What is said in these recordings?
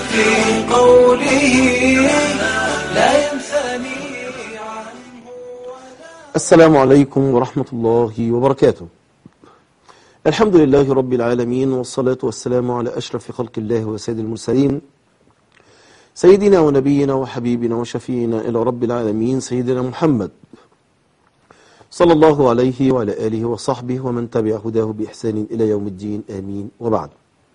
في قوله لا ينثني عنه السلام عليكم ورحمة الله وبركاته الحمد لله رب العالمين والصلاة والسلام على أشرف خلق الله وسيد المرسلين سيدنا ونبينا وحبيبنا وشفينا إلى رب العالمين سيدنا محمد صلى الله عليه وعلى آله وصحبه ومن تبع هداه بإحسان إلى يوم الدين آمين وبعد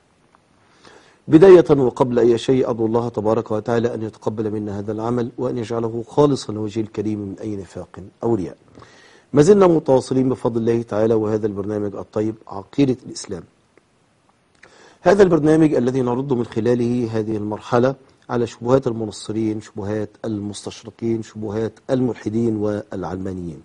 بداية وقبل أي شيء أدعو الله تبارك وتعالى أن يتقبل منا هذا العمل وأن يجعله خالصا لوجه الكريم من أي نفاق أو رياء ما زلنا متواصلين بفضل الله تعالى وهذا البرنامج الطيب عقيدة الإسلام هذا البرنامج الذي نرد من خلاله هذه المرحلة على شبهات المنصرين شبهات المستشرقين شبهات الملحدين والعلمانيين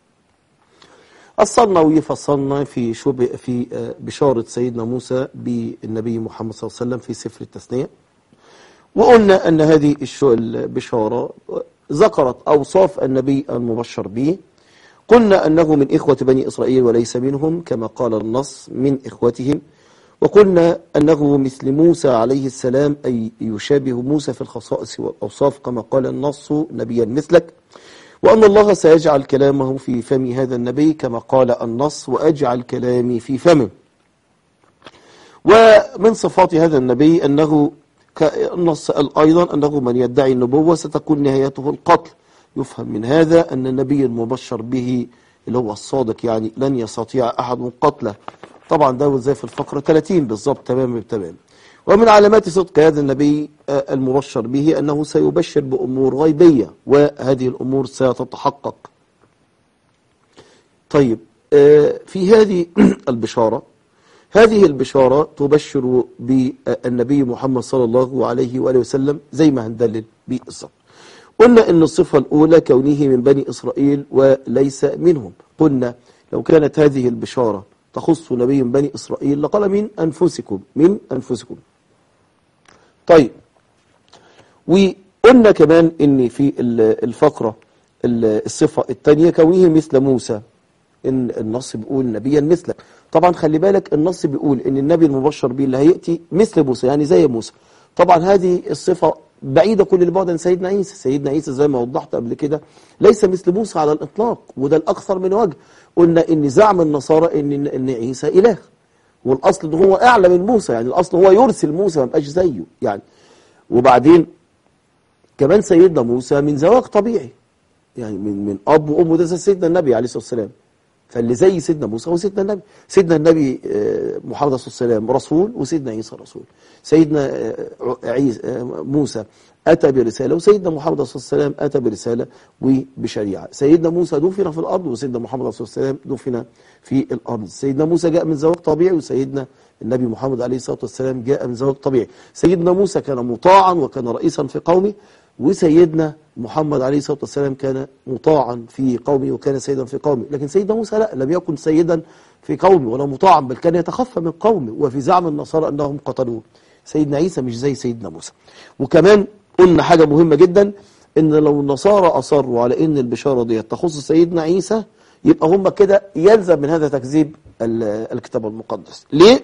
أصلنا ويفصلنا في شبه في آه، بشارة سيدنا موسى بالنبي محمد صلى الله عليه وسلم في سفر التثنية وقلنا أن هذه الش- البشارة ذكرت أوصاف النبي المبشر به قلنا أنه من إخوة بني إسرائيل وليس منهم كما قال النص من إخوتهم وقلنا أنه مثل موسى عليه السلام أي يشابه موسى في الخصائص والأوصاف كما قال النص نبيا مثلك وأن الله سيجعل كلامه في فم هذا النبي كما قال النص وأجعل كلامي في فمه ومن صفات هذا النبي أنه النص قال أيضا أنه من يدعي النبوة ستكون نهايته القتل يفهم من هذا أن النبي المبشر به اللي هو الصادق يعني لن يستطيع أحد قتله طبعا ده زي في الفقرة 30 بالضبط تمام بالتمام ومن علامات صدق هذا النبي آه، المبشر به أنه سيبشر بأمور غيبية وهذه الأمور ستتحقق طيب آه، في هذه البشارة هذه البشارة تبشر بالنبي محمد صلى الله عليه وآله وسلم زي ما هندلل بالظبط قلنا ان الصفة الأولى كونه من بني إسرائيل وليس منهم قلنا لو كانت هذه البشارة تخص نبي من بني إسرائيل لقال من أنفسكم من أنفسكم طيب وقلنا كمان ان في ال- الفقرة ال- الصفة الثانية كونه مثل موسى ان النص بيقول نبيا مثلك طبعا خلي بالك النص بيقول ان النبي المبشر به اللي هيأتي مثل موسى يعني زي موسى طبعا هذه الصفة بعيدة كل البعد عن سيدنا عيسى سيدنا عيسى زي ما وضحت قبل كده ليس مثل موسى على الإطلاق وده الأكثر من وجه قلنا ان زعم النصارى ان ان عيسى إله والأصل ان هو أعلى من موسى يعني الأصل هو يرسل موسى ما يبقاش زيه يعني وبعدين كمان سيدنا موسى من زواج طبيعي يعني من من اب وام ده زي سيدنا النبي عليه الصلاه والسلام فاللي زي سيدنا موسى هو سيدنا النبي سيدنا النبي آه، محمد صلى الله عليه وسلم رسول وسيدنا عيسى رسول سيدنا آه، عيسى آه، موسى اتى برساله وسيدنا محمد صلى الله عليه وسلم اتى برساله وبشريعه سيدنا موسى دفن في الارض وسيدنا محمد صلى الله عليه وسلم دفن في الارض سيدنا موسى جاء من زواج طبيعي وسيدنا النبي محمد عليه الصلاه والسلام جاء من زواج طبيعي سيدنا موسى كان مطاعا وكان رئيسا في قومه وسيدنا محمد عليه الصلاة والسلام كان مطاعا في قومه وكان سيدا في قومه لكن سيدنا موسى لا لم يكن سيدا في قومه ولا مطاعا بل كان يتخفى من قومه وفي زعم النصارى أنهم قتلوه سيدنا عيسى مش زي سيدنا موسى وكمان قلنا حاجة مهمة جدا ان لو النصارى أصروا على ان البشارة دي تخص سيدنا عيسى يبقى هم كده يلزم من هذا تكذيب ال- الكتاب المقدس ليه؟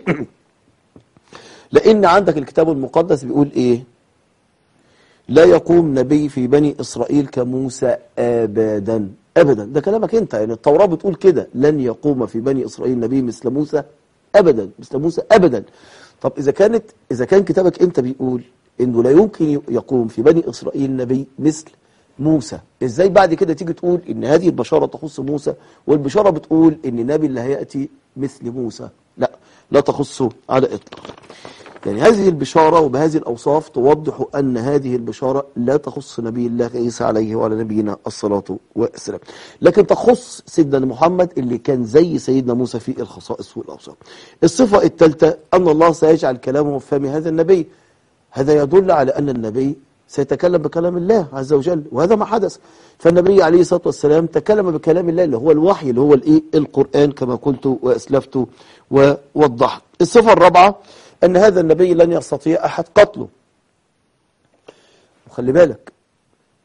لأن عندك الكتاب المقدس بيقول إيه لا يقوم نبي في بني إسرائيل كموسى أبدا أبدا ده كلامك أنت يعني التوراة بتقول كده لن يقوم في بني إسرائيل نبي مثل موسى أبدا مثل موسى أبدا طب إذا كانت إذا كان كتابك أنت بيقول إنه لا يمكن يقوم في بني إسرائيل نبي مثل موسى إزاي بعد كده تيجي تقول إن هذه البشارة تخص موسى والبشارة بتقول إن النبي اللي هيأتي مثل موسى لا لا تخصه على إطلاق يعني هذه البشارة وبهذه الأوصاف توضح أن هذه البشارة لا تخص نبي الله عيسى عليه وعلى نبينا الصلاة والسلام لكن تخص سيدنا محمد اللي كان زي سيدنا موسى في الخصائص والأوصاف الصفة الثالثة أن الله سيجعل كلامه في فم هذا النبي هذا يدل على أن النبي سيتكلم بكلام الله عز وجل وهذا ما حدث فالنبي عليه الصلاة والسلام تكلم بكلام الله اللي هو الوحي اللي هو الإيه القرآن كما قلت وأسلفت ووضحت الصفة الرابعة أن هذا النبي لن يستطيع أحد قتله وخلي بالك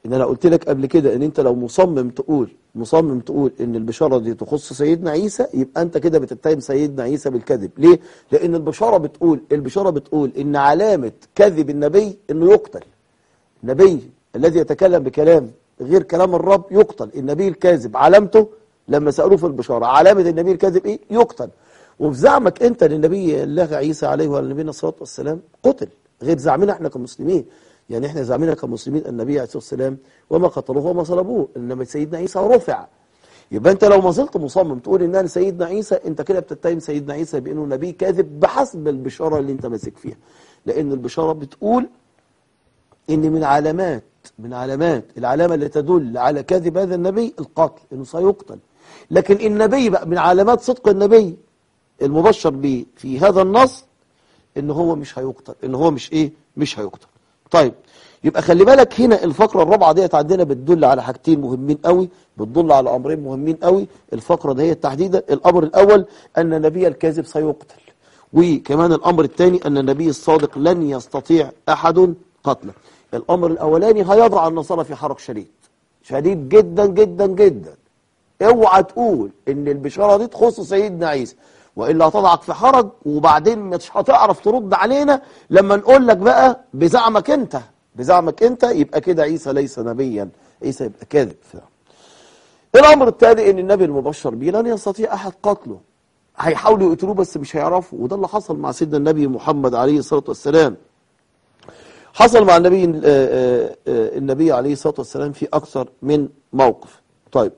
ان انا قلت لك قبل كده ان انت لو مصمم تقول مصمم تقول ان البشاره دي تخص سيدنا عيسى يبقى انت كده بتتهم سيدنا عيسى بالكذب ليه لان البشاره بتقول البشاره بتقول ان علامه كذب النبي انه يقتل النبي الذي يتكلم بكلام غير كلام الرب يقتل النبي الكاذب علامته لما سالوه في البشاره علامه النبي الكاذب ايه يقتل وفي زعمك انت للنبي الله عيسى عليه وعلى نبينا الصلاه والسلام قتل غير زعمنا احنا كمسلمين يعني احنا زعمنا كمسلمين النبي عليه الصلاه والسلام وما قتلوه وما صلبوه انما سيدنا عيسى رفع يبقى انت لو ما زلت مصمم تقول ان انا سيدنا عيسى انت كده بتتهم سيدنا عيسى بانه نبي كاذب بحسب البشاره اللي انت ماسك فيها لان البشاره بتقول ان من علامات من علامات العلامه اللي تدل على كذب هذا النبي القتل انه سيقتل لكن النبي بقى من علامات صدق النبي المبشر به في هذا النص ان هو مش هيقتل ان هو مش ايه مش هيقتل طيب يبقى خلي بالك هنا الفقره الرابعه ديت عندنا بتدل على حاجتين مهمين قوي بتدل على امرين مهمين قوي الفقره دي تحديدا الامر الاول ان النبي الكاذب سيقتل وكمان الامر الثاني ان النبي الصادق لن يستطيع احد قتله الامر الاولاني هيضع النصارى في حرج شديد شديد جدا جدا جدا اوعى تقول ان البشاره دي تخص سيدنا عيسى والا هتضعك في حرج وبعدين مش هتعرف ترد علينا لما نقول لك بقى بزعمك انت بزعمك انت يبقى كده عيسى ليس نبيا عيسى يبقى كاذب الامر الثاني ان النبي المبشر به لن يستطيع احد قتله هيحاولوا يقتلوه بس مش هيعرفوا وده اللي حصل مع سيدنا النبي محمد عليه الصلاه والسلام حصل مع النبي آه، آه، آه، النبي عليه الصلاه والسلام في اكثر من موقف طيب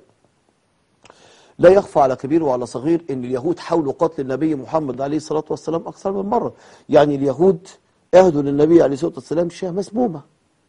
لا يخفى على كبير وعلى صغير ان اليهود حاولوا قتل النبي محمد عليه الصلاة والسلام اكثر من مرة يعني اليهود اهدوا للنبي عليه الصلاة والسلام شاه مسمومة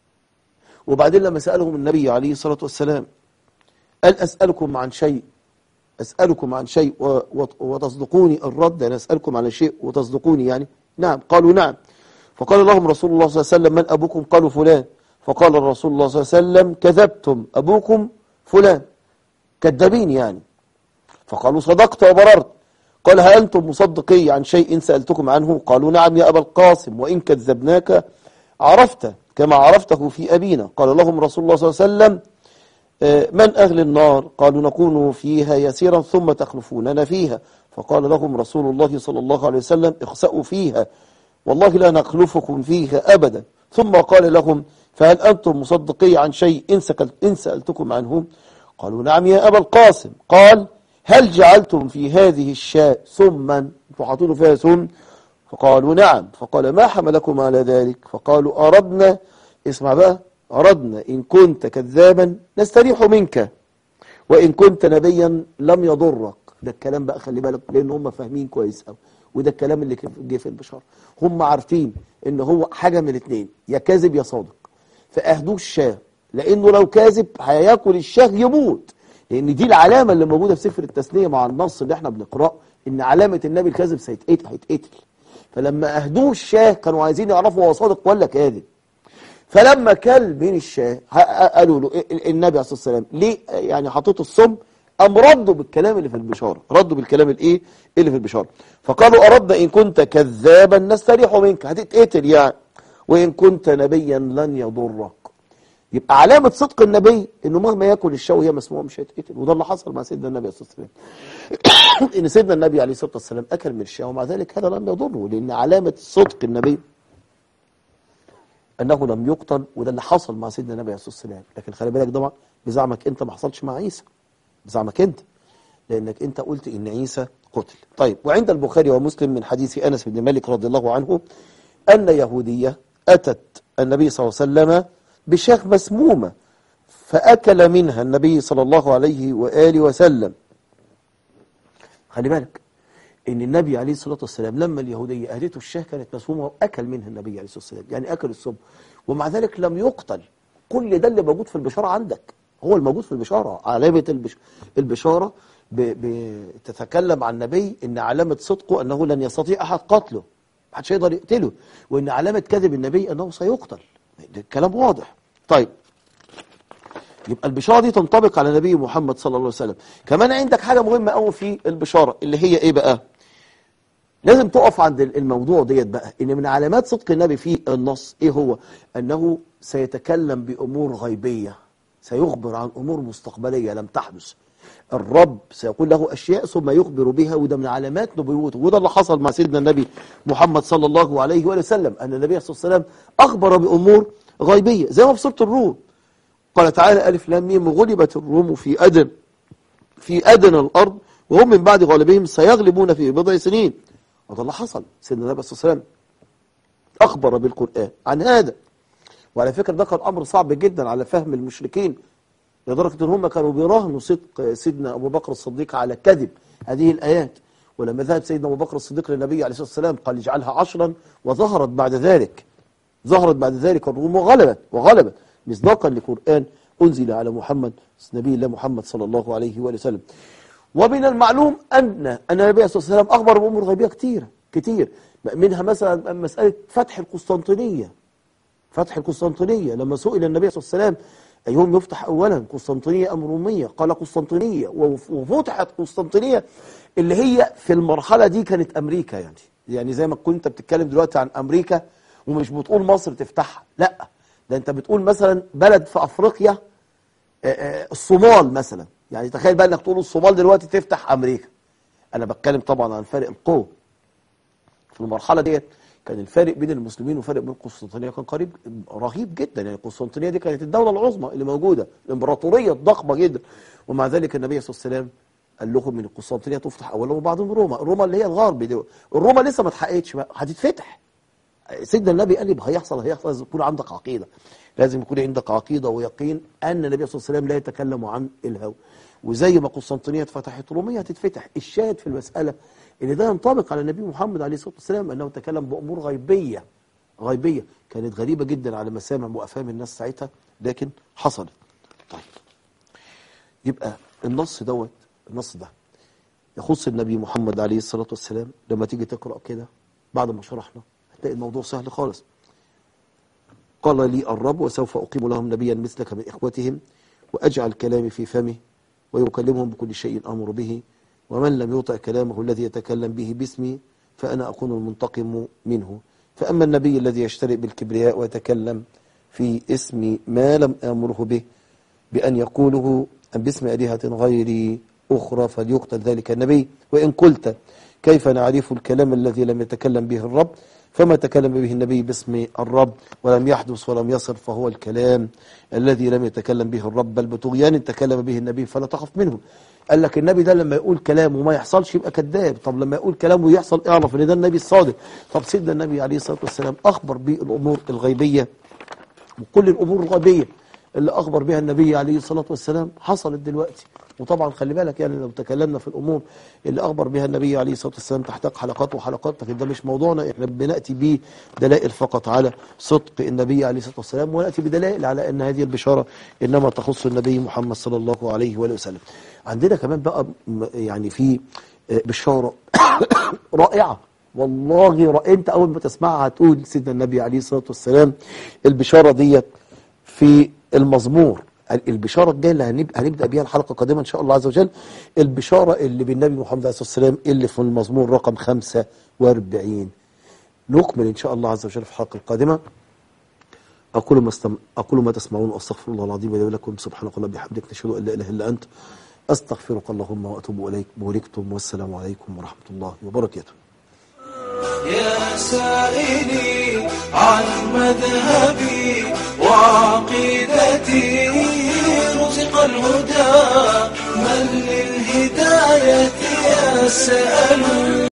وبعدين لما سألهم النبي عليه الصلاة والسلام قال أسألكم عن شيء أسألكم عن شيء و- و- وتصدقوني الرد أنا أسألكم عن شيء وتصدقوني يعني نعم قالوا نعم فقال لهم رسول الله صلى الله عليه وسلم من أبوكم قالوا فلان فقال الرسول الله صلى الله عليه وسلم كذبتم أبوكم فلان كذابين يعني فقالوا صدقت وبررت قال هل أنتم مصدقي عن شيء سألتكم عنه قالوا نعم يا أبا القاسم وإن كذبناك عرفت كما عرفته في أبينا قال لهم رسول الله صلى الله عليه وسلم آه، من أهل النار قالوا نكون فيها يسيرا ثم تخلفوننا فيها فقال لهم رسول الله صلى الله عليه وسلم اخسأوا فيها والله لا نخلفكم فيها أبدا ثم قال لهم فهل أنتم مصدقي عن شيء إن, سكل- إن سألتكم عنه قالوا نعم يا أبا القاسم قال هل جعلتم في هذه الشاء سما فحطوا فيها سم فقالوا نعم فقال ما حملكم على ذلك فقالوا أردنا اسمع بقى أردنا إن كنت كذابا نستريح منك وإن كنت نبيا لم يضرك ده الكلام بقى خلي بالك لأن هم فاهمين كويس قوي وده الكلام اللي كان جه في البشارة هم عارفين إن هو حاجة من الاثنين يا كاذب يا صادق فأهدوه الشاه لأنه لو كاذب هياكل الشاه يموت لأن دي العلامة اللي موجودة في سفر التثنية مع النص اللي احنا بنقرأه إن علامة النبي الكاذب سيتقتل هيتقتل فلما أهدوه الشاه كانوا عايزين يعرفوا هو صادق ولا كاذب فلما كل من الشاه ه- قالوا له ال- ال- النبي عليه الصلاه والسلام ليه يعني حطيت السم قام ردوا بالكلام اللي في البشاره ردوا بالكلام الايه اللي في البشاره فقالوا اردنا ان كنت كذابا نستريح منك هتتقتل يعني وان كنت نبيا لن يضرك يبقى علامه صدق النبي انه مهما ياكل الشاه وهي مسموعه مش هيتقتل وده اللي حصل مع سيدنا النبي عليه الصلاه والسلام ان سيدنا النبي عليه الصلاه والسلام اكل من الشاه ومع ذلك هذا لم يضره لان علامه صدق النبي انه لم يقتل وده اللي حصل مع سيدنا النبي عليه الصلاه والسلام لكن خلي بالك طبعا بزعمك انت ما حصلش مع عيسى بزعمك انت لانك انت قلت ان عيسى قتل طيب وعند البخاري ومسلم من حديث انس بن مالك رضي الله عنه ان يهوديه اتت النبي صلى الله عليه وسلم بشاة مسمومه فاكل منها النبي صلى الله عليه واله وسلم خلي بالك ان النبي عليه الصلاه والسلام لما اليهوديه اهدته الشاه كانت مسمومه واكل منها النبي عليه الصلاه والسلام يعني اكل السم ومع ذلك لم يقتل كل ده اللي موجود في البشاره عندك هو الموجود في البشاره علامه البش... البشاره ب... بتتكلم عن النبي ان علامه صدقه انه لن يستطيع احد قتله محدش يقدر يقتله وان علامه كذب النبي انه سيقتل ده الكلام واضح طيب يبقى البشارة دي تنطبق على نبي محمد صلى الله عليه وسلم كمان عندك حاجة مهمة قوي في البشارة اللي هي ايه بقى لازم تقف عند الموضوع ديت بقى ان من علامات صدق النبي في النص ايه هو انه سيتكلم بامور غيبية سيخبر عن أمور مستقبلية لم تحدث الرب سيقول له أشياء ثم يخبر بها وده من علامات نبوته وده اللي حصل مع سيدنا النبي محمد صلى الله عليه وآله وسلم أن النبي صلى الله عليه وسلم أخبر بأمور غيبية زي ما في سورة الروم قال تعالى ألف لام ميم غلبت الروم في أدن في أدنى الأرض وهم من بعد غالبهم سيغلبون في بضع سنين وده اللي حصل سيدنا النبي صلى الله عليه وسلم أخبر بالقرآن عن هذا وعلى فكرة ده كان أمر صعب جدا على فهم المشركين لدرجة أن هم كانوا بيراهنوا صدق سيدنا أبو بكر الصديق على كذب هذه الآيات ولما ذهب سيدنا أبو بكر الصديق للنبي عليه الصلاة والسلام قال اجعلها عشرا وظهرت بعد ذلك ظهرت بعد ذلك الروم وغلبت وغلبت مصداقا لقرآن أنزل على محمد نبي الله محمد صلى الله عليه وآله وسلم ومن المعلوم أن أن النبي صلى الله عليه وسلم أخبر بأمور غيبية كتير كتير منها مثلا مسألة فتح القسطنطينية فتح القسطنطينية لما سئل النبي صلى الله عليه وسلم أيهم يفتح أولا قسطنطينية أم رومية قال قسطنطينية وف- وفتحت قسطنطينية اللي هي في المرحلة دي كانت أمريكا يعني يعني زي ما كنت بتتكلم دلوقتي عن أمريكا ومش بتقول مصر تفتحها لا ده أنت بتقول مثلا بلد في أفريقيا آه، آه، الصومال مثلا يعني تخيل بقى انك تقول الصومال دلوقتي تفتح امريكا انا بتكلم طبعا عن فرق القوه في المرحله ديت كان الفارق بين المسلمين وفارق بين القسطنطينيه كان قريب رهيب جدا يعني القسطنطينيه دي كانت الدوله العظمى اللي موجوده الامبراطوريه الضخمه جدا ومع ذلك النبي صلى الله عليه وسلم قال لهم ان القسطنطينيه تفتح اولا وبعدين روما روما اللي هي الغرب دي الروما لسه ما اتحققتش بقى هتتفتح سيدنا النبي قال لي هيحصل هيحصل لازم يكون عندك عقيده لازم يكون عندك عقيده ويقين ان النبي صلى الله عليه وسلم لا يتكلم عن الهوى وزي ما قسطنطينيه اتفتحت روميه هتتفتح الشاهد في المساله ان ده ينطبق على النبي محمد عليه الصلاه والسلام انه تكلم بامور غيبيه غيبيه كانت غريبه جدا على مسامع وافهام الناس ساعتها لكن حصلت طيب يبقى النص دوت النص ده يخص النبي محمد عليه الصلاة والسلام لما تيجي تقرأ كده بعد ما شرحنا هتلاقي الموضوع سهل خالص قال لي الرب وسوف أقيم لهم نبيا مثلك من إخوتهم وأجعل كلامي في فمه ويكلمهم بكل شيء أمر به ومن لم يطع كلامه الذي يتكلم به باسمي فأنا أكون المنتقم منه فأما النبي الذي يشترئ بالكبرياء ويتكلم في اسم ما لم آمره به بأن يقوله أم باسم آلهة غيري أخرى فليقتل ذلك النبي وإن قلت كيف نعرف الكلام الذي لم يتكلم به الرب فما تكلم به النبي باسم الرب ولم يحدث ولم يصل فهو الكلام الذي لم يتكلم به الرب بل بطغيان تكلم به النبي فلا تخف منه قال لك النبي ده لما يقول كلام وما يحصلش يبقى كذاب طب لما يقول كلام ويحصل اعرف ان ده النبي الصادق طب سيدنا النبي عليه الصلاة والسلام أخبر بالأمور الغيبية وكل الأمور الغيبية اللي أخبر بها النبي عليه الصلاة والسلام حصلت دلوقتي وطبعا خلي بالك يعني لو تكلمنا في الأمور اللي أخبر بها النبي عليه الصلاة والسلام تحتاج حلقات وحلقات لكن ده مش موضوعنا احنا بنأتي بدلائل فقط على صدق النبي عليه الصلاة والسلام ونأتي بدلائل على أن هذه البشارة إنما تخص النبي محمد صلى الله عليه وآله وسلم عندنا كمان بقى م- يعني في آه، بشارة رائعة والله رأ... انت اول ما تسمعها هتقول سيدنا النبي عليه الصلاة والسلام البشارة ديت في المزمور البشارة الجاية اللي هنب... هنبدأ بيها الحلقة القادمة إن شاء الله عز وجل البشارة اللي بالنبي محمد عليه الصلاة والسلام اللي في المزمور رقم 45 نكمل إن شاء الله عز وجل في الحلقة القادمة أقول ما, استم... أقول ما تسمعون وأستغفر الله العظيم لي ولكم سبحانك اللهم بحمدك نشهد أن لا إله إلا أنت أستغفرك اللهم وأتوب إليك بوركتم والسلام عليكم ورحمة الله وبركاته يا سائلي عن مذهبي وعقيدتي رزق الهدى من للهداية يسأل